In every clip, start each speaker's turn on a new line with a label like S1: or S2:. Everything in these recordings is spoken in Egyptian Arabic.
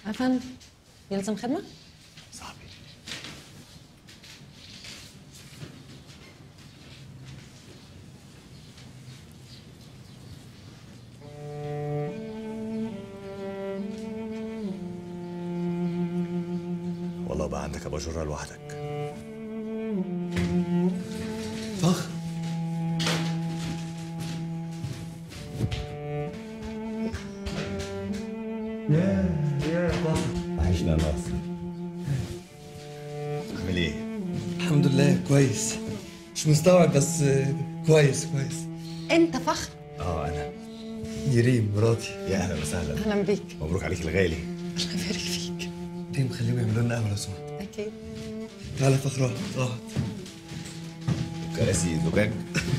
S1: أفندم يلزم خدمة؟
S2: صاحبي والله بقى عندك اباجوره لوحدك
S3: فخر
S2: عايشنا ناقص عامل ايه؟
S3: الحمد لله كويس مش مستوعب بس آه، كويس كويس
S1: أنت فخر
S2: اه انا
S3: دي ريم مراتي
S2: يا اهلا وسهلا
S1: أهلا بيك
S2: مبروك عليك الغالي
S1: الله يبارك فيك
S3: ريم خليهم يعملوا لنا قهوه لو سمحت
S1: أكيد
S3: تعالى فخر اقعد اقعد
S2: كراسي زجاج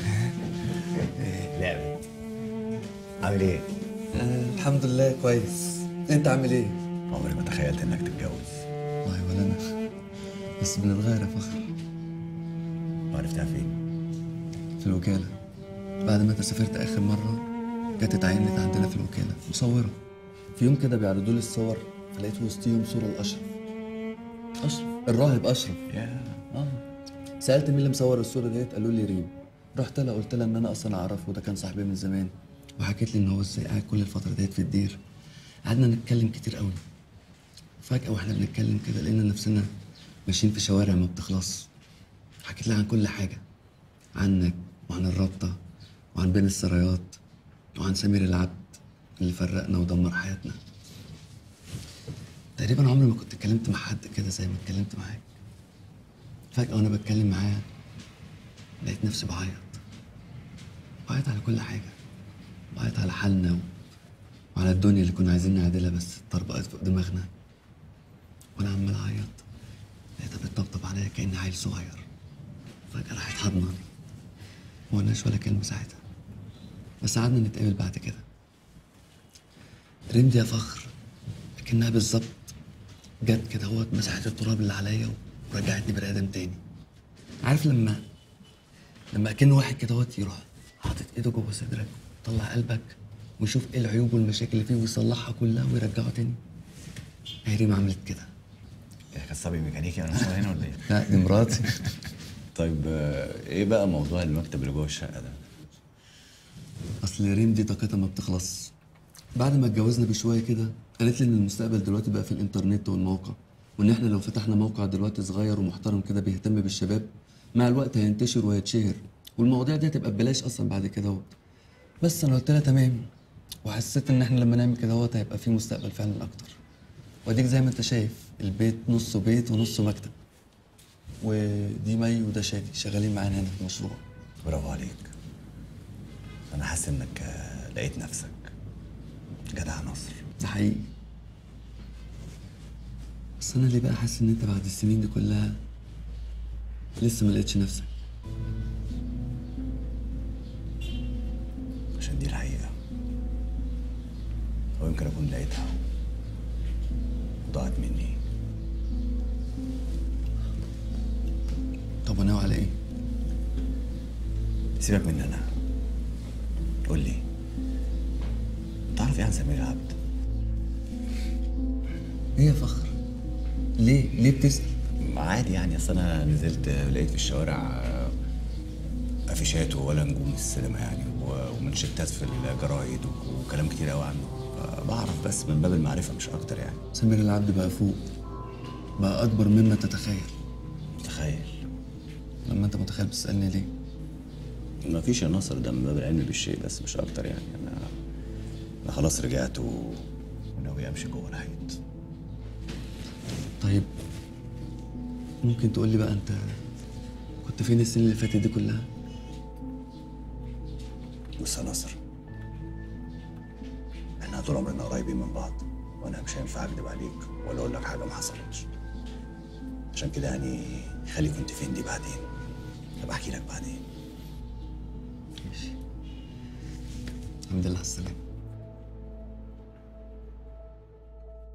S2: لعبة عامل ايه؟
S3: آه الحمد لله كويس انت عامل ايه؟
S2: عمري ما تخيلت انك تتجوز
S3: والله ولا انا بس بنتغير يا فخر
S2: وعرفتها فين؟
S3: في الوكاله بعد ما انت سافرت اخر مره جت اتعينت عندنا في الوكاله مصوره في يوم كده بيعرضوا لي الصور فلقيت وسطيهم صوره لاشرف اشرف الراهب اشرف
S2: يا
S3: اه سالت مين اللي مصور الصوره ديت قالوا لي ريم رحت لها قلت لها ان انا اصلا اعرفه وده كان صاحبي من زمان وحكيت لي ان هو ازاي قاعد كل الفتره ديت في الدير قعدنا نتكلم كتير قوي فجاه واحنا بنتكلم كده لقينا نفسنا ماشيين في شوارع ما بتخلص حكيت لها عن كل حاجه عنك وعن الرابطه وعن بين السرايات وعن سمير العبد اللي فرقنا ودمر حياتنا تقريبا عمري ما كنت اتكلمت مع حد كده زي ما اتكلمت معاك فجأة وأنا بتكلم معاها لقيت نفسي بعيط بعيط على كل حاجة بعيط على حالنا و... وعلى الدنيا اللي كنا عايزين نعدلها بس اتطربقت فوق دماغنا وأنا عمال أعيط لقيتها بتطبطب عليا كأني عيل صغير فجأة راحت حضناني ما قلناش ولا كلمة ساعتها بس قعدنا نتقابل بعد كده ريم دي يا فخر لكنها بالظبط جت كده هو مسحت التراب اللي عليا ورجعتني بني ادم تاني عارف لما لما اكن واحد كده هو يروح حاطط ايده جوه صدرك طلع قلبك ويشوف ايه العيوب والمشاكل اللي فيه ويصلحها كلها ويرجعه تاني هي ريم عملت كده
S2: يا كسابي ميكانيكي انا مش هنا ولا ايه؟
S3: لا دي مراتي
S2: طيب آه، ايه بقى موضوع المكتب اللي جوه الشقه ده؟
S3: اصل ريم دي طاقتها ما بتخلص بعد ما اتجوزنا بشويه كده قالت لي ان المستقبل دلوقتي بقى في الانترنت والموقع وان احنا لو فتحنا موقع دلوقتي صغير ومحترم كده بيهتم بالشباب مع الوقت هينتشر وهيتشهر والمواضيع دي هتبقى ببلاش اصلا بعد كده اهوت بس انا قلت لها تمام وحسيت ان احنا لما نعمل كده اهوت هيبقى في مستقبل فعلا اكتر واديك زي ما انت شايف البيت نصه بيت ونصه مكتب ودي مي وده شادي شغالين معانا هنا في المشروع
S2: برافو عليك انا حاسس انك آه، لقيت نفسك جدع نصر
S3: ده حقيقي بس انا ليه بقى حاسس ان انت بعد السنين دي كلها لسه ما لقيتش نفسك
S2: عشان دي الحقيقه او يمكن اكون لقيتها وضاعت مني
S3: طب وناوي على ايه
S2: سيبك مني انا قول لي تعرف ايه عن سمير العبد
S3: ايه يا فخر ليه ليه بتسأل
S2: عادي يعني اصل انا نزلت آه، لقيت في الشوارع آه، افيشات ولا نجوم السينما يعني و- ومنشتات في الجرايد و- وكلام كتير قوي عنه بعرف بس من باب المعرفه مش اكتر يعني
S3: سمير العبد بقى فوق بقى اكبر مما تتخيل
S2: تخيل
S3: لما انت متخيل بتسألني ليه
S2: ما فيش يا ناصر ده من باب العلم بالشيء بس مش اكتر يعني انا انا خلاص رجعت و... وناوي امشي جوه الحيط
S3: طيب ممكن تقول لي بقى انت كنت فين السنين اللي فاتت دي كلها
S2: بص يا ناصر احنا طول عمرنا قريبين من بعض وانا مش هينفع اكدب عليك ولا اقول لك حاجه ما حصلتش عشان كده يعني خلي كنت فين دي بعدين ابقى احكي لك بعدين
S3: ماشي الحمد لله على السلامة